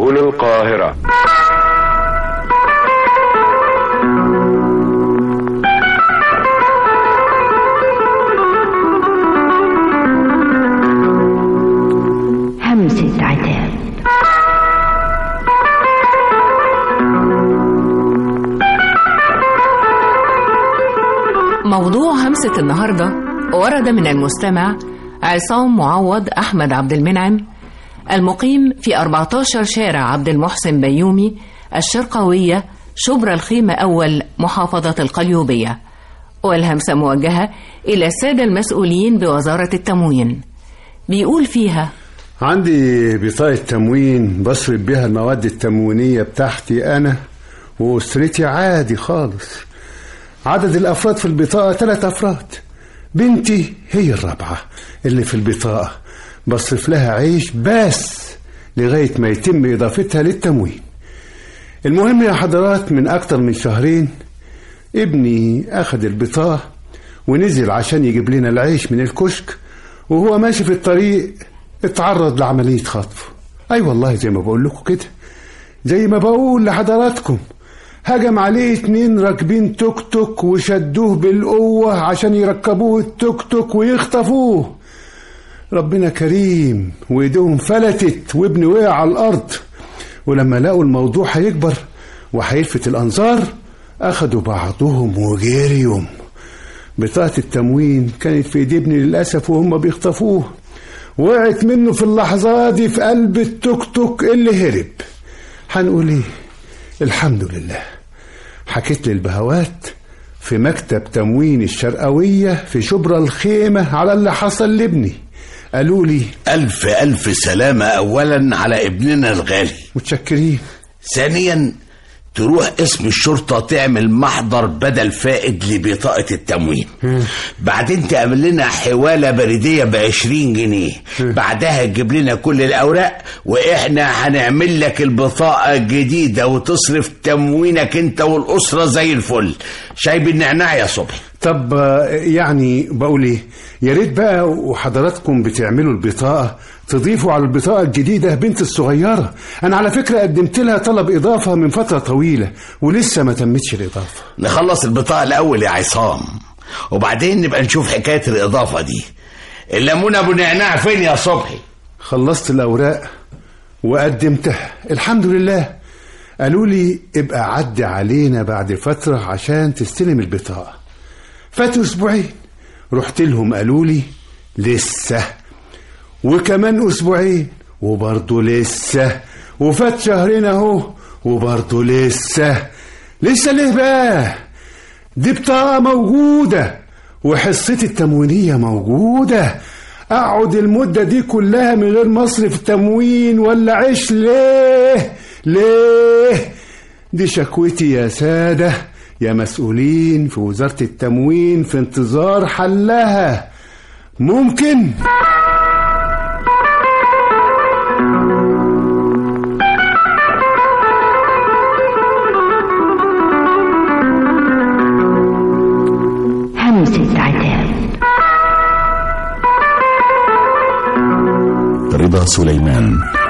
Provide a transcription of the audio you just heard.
سبل القاهرة همسة عتاب موضوع همسة النهاردة ورد من المستمع عصام معوض أحمد عبد المنعم المقيم في 14 شارع عبد المحسن بيومي الشرقوية شبرا الخيمة أول محافظة القليوبية والهمسة موجهة إلى السادة المسؤولين بوزارة التموين بيقول فيها عندي بطاقة تموين بصرف بيها المواد التموينية بتاعتي أنا وأسرتي عادي خالص عدد الأفراد في البطاقة ثلاث أفراد بنتي هي الرابعة اللي في البطاقة بصرف لها عيش بس لغاية ما يتم إضافتها للتموين المهم يا حضرات من أكتر من شهرين ابني أخد البطاقة ونزل عشان يجيب لنا العيش من الكشك وهو ماشي في الطريق اتعرض لعملية خطف أي أيوة والله زي ما بقول لكم كده زي ما بقول لحضراتكم هجم عليه اتنين راكبين توك توك وشدوه بالقوة عشان يركبوه التوك توك ويخطفوه ربنا كريم وايديهم فلتت وابني وقع على الأرض ولما لقوا الموضوع هيكبر وهيلفت الأنظار أخدوا بعضهم وجريهم بطاقة التموين كانت في ايدي ابني للأسف وهم بيخطفوه وقعت منه في اللحظة دي في قلب التوك توك اللي هرب هنقول ايه الحمد لله حكيت للبهوات في مكتب تموين الشرقوية في شبرا الخيمة على اللي حصل لابني قالوا لي ألف ألف سلامة أولا على ابننا الغالي متشكرين ثانيا تروح اسم الشرطة تعمل محضر بدل فائد لبطاقة التموين بعدين تعمل لنا حوالة بريدية بعشرين جنيه بعدها تجيب لنا كل الأوراق وإحنا هنعمل لك البطاقة الجديدة وتصرف تموينك أنت والأسرة زي الفل شايب النعناع يا صبحي طب آه، يعني بقول ايه يا ريت بقى وحضراتكم بتعملوا البطاقة تضيفوا على البطاقة الجديدة بنت الصغيرة أنا على فكرة قدمت لها طلب إضافة من فترة طويلة ولسه ما تمتش الإضافة نخلص البطاقة الأول يا عصام وبعدين نبقى نشوف حكاية الإضافة دي الليمون أبو نعناع فين يا صبحي خلصت الأوراق وقدمتها الحمد لله قالوا لي ابقى عدي علينا بعد فترة عشان تستلم البطاقة فاتوا أسبوعين رحت لهم قالوا لي لسه وكمان أسبوعين وبرضه لسه وفات شهرين أهو وبرضه لسه لسه ليه بقى دي بطاقة موجودة وحصتي التموينية موجودة أقعد المدة دي كلها من غير مصرف تموين ولا عيش ليه ليه دي شكوتي يا سادة يا مسؤولين في وزارة التموين في انتظار حلها ممكن همسة عتاب رضا سليمان